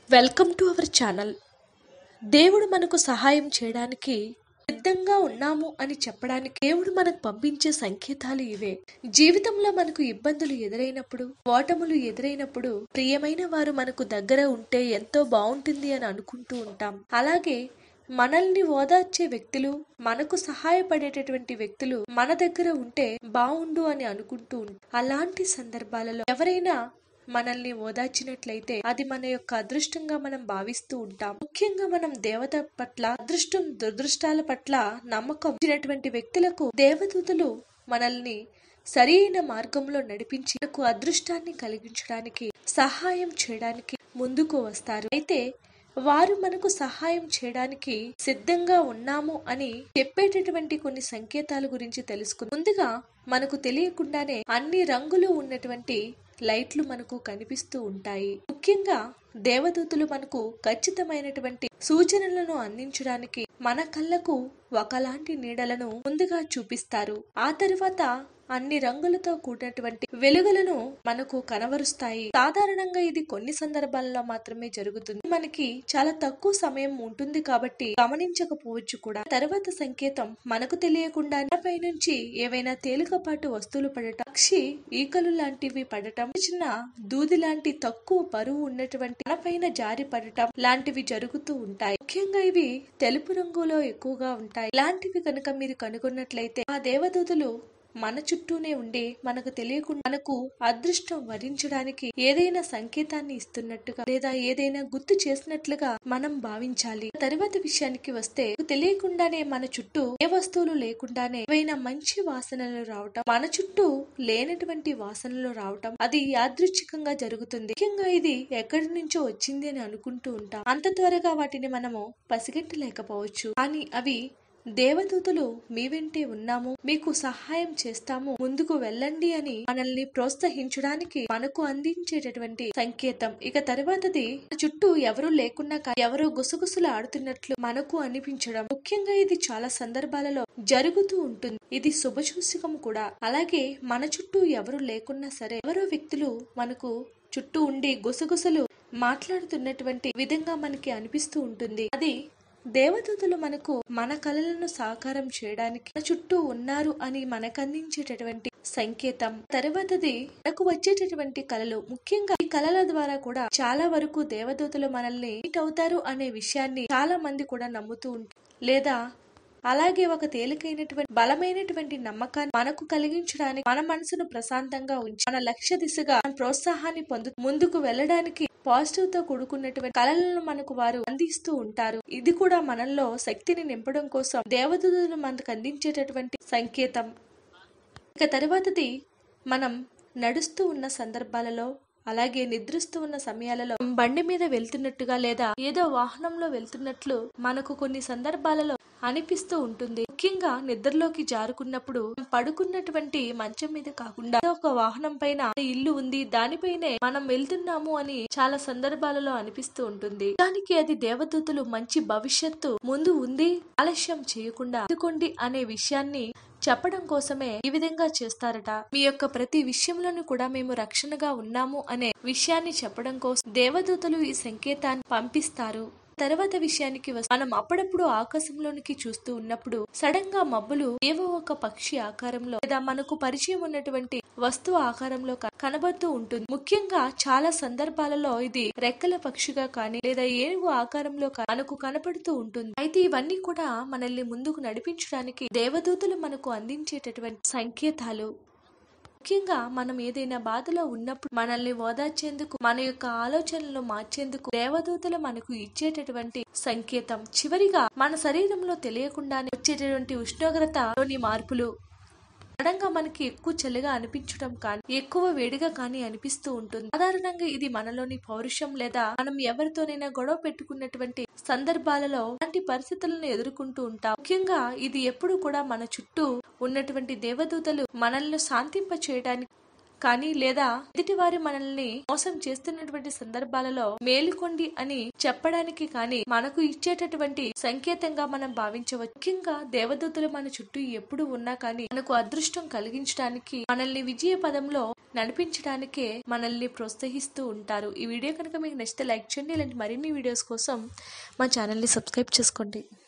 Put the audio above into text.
welcome to our channel దేవుడు మనకు సహాయం చేయడానికి సిద్ధంగా ఉన్నాము అని చెప్పడానికి దేవుడు మనకు పంపించే సంకేతాలు ఇవే జీవితంలో మనకు ఇబ్బందులు ఎదురైనప్పుడు ఓటములు ఎదురైనప్పుడు ప్రియమైన వారు మనకు దగ్గర ఉంటే ఎంతో బాగుంటుంది అని అనుకుంటూ ఉంటాం అలాగే మనల్ని ఓదార్చే వ్యక్తులు మనకు సహాయపడేటటువంటి వ్యక్తులు మన దగ్గర ఉంటే బాగుండు అని అనుకుంటూ ఉంటాం అలాంటి సందర్భాలలో ఎవరైనా మనల్ని ఓదార్చినట్లయితే అది మన యొక్క అదృష్టంగా మనం భావిస్తూ ఉంటాం ముఖ్యంగా మనం దేవత పట్ల అదృష్టం దురదృష్టాల పట్ల నమ్మకం ఇచ్చినటువంటి వ్యక్తులకు దేవదూతలు మనల్ని సరైన మార్గంలో నడిపించి మనకు అదృష్టాన్ని కలిగించడానికి సహాయం చేయడానికి ముందుకు వస్తారు అయితే వారు మనకు సహాయం చేయడానికి సిద్ధంగా ఉన్నాము అని చెప్పేటటువంటి కొన్ని సంకేతాల గురించి తెలుసుకుందాం ముందుగా మనకు తెలియకుండానే అన్ని రంగులు ఉన్నటువంటి లైట్లు మనకు కనిపిస్తూ ఉంటాయి ముఖ్యంగా దేవదూతలు మనకు ఖచ్చితమైనటువంటి సూచనలను అందించడానికి మన కళ్ళకు ఒకలాంటి నీడలను ముందుగా చూపిస్తారు ఆ తరువాత అన్ని రంగులతో కూడినటువంటి వెలుగులను మనకు కనబరుస్తాయి సాధారణంగా ఇది కొన్ని సందర్భాల్లో మాత్రమే జరుగుతుంది మనకి చాలా తక్కువ సమయం ఉంటుంది కాబట్టి గమనించకపోవచ్చు కూడా తర్వాత సంకేతం మనకు తెలియకుండా పై నుంచి ఏవైనా తేలికపాటు వస్తువులు పడటం పక్షి ఈకలు లాంటివి పడటం చిన్న దూది లాంటి తక్కువ బరువు ఉన్నటువంటి పైన జారి పడటం లాంటివి జరుగుతూ ఉంటాయి ముఖ్యంగా ఇవి తెలుపు రంగులో ఎక్కువగా ఉంటాయి ఇలాంటివి కనుక మీరు కనుగొన్నట్లయితే ఆ దేవదూతలు మన చుట్టూనే ఉండి మనకు తెలియకుండా మనకు అదృష్టం వరించడానికి ఏదైనా సంకేతాన్ని ఇస్తున్నట్టుగా లేదా ఏదైనా గుర్తు చేసినట్లుగా మనం భావించాలి తరువాత విషయానికి వస్తే తెలియకుండానే మన చుట్టూ ఏ వస్తువులు లేకుండానే ఏవైనా మంచి వాసనలు రావటం మన చుట్టూ లేనటువంటి వాసనలు రావటం అది యాదృచ్ఛికంగా జరుగుతుంది ముఖ్యంగా ఇది ఎక్కడి నుంచో వచ్చింది అని అనుకుంటూ ఉంటాం అంత త్వరగా వాటిని మనము పసిగట్టలేకపోవచ్చు కానీ అవి దేవదూతలు మీ వెంటే ఉన్నాము మీకు సహాయం చేస్తాము ముందుకు వెళ్ళండి అని మనల్ని ప్రోత్సహించడానికి మనకు అందించేటటువంటి సంకేతం ఇక తర్వాతది చుట్టూ ఎవరు లేకున్నా కానీ ఎవరో గుసగుసలు ఆడుతున్నట్లు మనకు అనిపించడం ముఖ్యంగా ఇది చాలా సందర్భాలలో జరుగుతూ ఉంటుంది ఇది శుభసూచకం కూడా అలాగే మన చుట్టూ ఎవరు లేకున్నా సరే ఎవరో వ్యక్తులు మనకు చుట్టూ ఉండి గుసగుసలు మాట్లాడుతున్నటువంటి విధంగా మనకి అనిపిస్తూ ఉంటుంది అది దేవదూతలు మనకు మన కళలను సాకారం చేయడానికి మన చుట్టూ ఉన్నారు అని మనకు అందించేటటువంటి సంకేతం తర్వాతది మనకు వచ్చేటటువంటి కళలు ముఖ్యంగా ఈ కళల ద్వారా కూడా చాలా వరకు దేవదూతలు మనల్ని మీట్ అవుతారు అనే విషయాన్ని చాలా మంది కూడా నమ్ముతూ ఉంటారు లేదా అలాగే ఒక తేలికైనటువంటి బలమైనటువంటి నమ్మకాన్ని మనకు కలిగించడానికి మన మనసును ప్రశాంతంగా ఉంచి మన లక్ష్య దిశగా మన ప్రోత్సాహాన్ని పొందు ముందుకు వెళ్ళడానికి పాజిటివ్ తో కూడుకున్నటువంటి కళలను మనకు వారు అందిస్తూ ఉంటారు ఇది కూడా మనల్లో శక్తిని నింపడం కోసం దేవదూతలు మనకు అందించేటటువంటి సంకేతం ఇక తరువాతది మనం నడుస్తూ ఉన్న సందర్భాలలో అలాగే నిద్రిస్తూ ఉన్న సమయాలలో బండి మీద వెళ్తున్నట్టుగా లేదా ఏదో వాహనంలో వెళ్తున్నట్లు మనకు కొన్ని సందర్భాలలో అనిపిస్తూ ఉంటుంది ముఖ్యంగా నిద్రలోకి జారుకున్నప్పుడు పడుకున్నటువంటి మంచం మీద కాకుండా ఒక వాహనం పైన ఇల్లు ఉంది దానిపైనే మనం వెళ్తున్నాము అని చాలా సందర్భాలలో అనిపిస్తూ ఉంటుంది దానికి అది దేవదూతలు మంచి భవిష్యత్తు ముందు ఉంది ఆలస్యం చేయకుండా అందుకోండి అనే విషయాన్ని చెప్పడం కోసమే ఈ విధంగా చేస్తారట మీ యొక్క ప్రతి విషయంలోనూ కూడా మేము రక్షణగా ఉన్నాము అనే విషయాన్ని చెప్పడం కోసం దేవదూతలు ఈ సంకేతాన్ని పంపిస్తారు తర్వాత విషయానికి వస్తే మనం అప్పుడప్పుడు ఆకాశంలోనికి చూస్తూ ఉన్నప్పుడు సడన్ గా మబ్బులు ఏవో ఒక పక్షి ఆకారంలో లేదా మనకు పరిచయం ఉన్నటువంటి వస్తువు ఆకారంలో కనబడుతూ ఉంటుంది ముఖ్యంగా చాలా సందర్భాలలో ఇది రెక్కల పక్షిగా కానీ లేదా ఏనుగు ఆకారంలో మనకు కనపడుతూ ఉంటుంది అయితే ఇవన్నీ కూడా మనల్ని ముందుకు నడిపించడానికి దేవదూతలు మనకు అందించేటటువంటి సంకేతాలు ముఖ్యంగా మనం ఏదైనా బాధలో ఉన్నప్పుడు మనల్ని ఓదార్చేందుకు మన యొక్క ఆలోచనలు మార్చేందుకు దేవదూతలు మనకు ఇచ్చేటటువంటి సంకేతం చివరిగా మన శరీరంలో తెలియకుండానే వచ్చేటటువంటి ఉష్ణోగ్రతలోని మార్పులు సడన్గా మనకి ఎక్కువ చలిగా అనిపించడం కానీ ఎక్కువ వేడిగా కానీ అనిపిస్తూ ఉంటుంది సాధారణంగా ఇది మనలోని పౌరుషం లేదా మనం ఎవరితోనైనా గొడవ పెట్టుకున్నటువంటి సందర్భాలలో అలాంటి పరిస్థితులను ఎదుర్కొంటూ ఉంటాం ముఖ్యంగా ఇది ఎప్పుడు కూడా మన చుట్టూ ఉన్నటువంటి దేవదూతలు మనల్ని శాంతింప చేయడానికి కానీ లేదా ఎదుటివారి మనల్ని మోసం చేస్తున్నటువంటి సందర్భాలలో మేలుకోండి అని చెప్పడానికి కానీ మనకు ఇచ్చేటటువంటి సంకేతంగా మనం భావించవచ్చు ముఖ్యంగా దేవదూతలు మన చుట్టూ ఎప్పుడు ఉన్నా కానీ మనకు అదృష్టం కలిగించడానికి మనల్ని విజయ పదంలో నడిపించడానికే మనల్ని ప్రోత్సహిస్తూ ఉంటారు ఈ వీడియో కనుక మీకు నచ్చితే లైక్ చేయండి ఇలాంటి మరిన్ని వీడియోస్ కోసం మా ఛానల్ని సబ్స్క్రైబ్ చేసుకోండి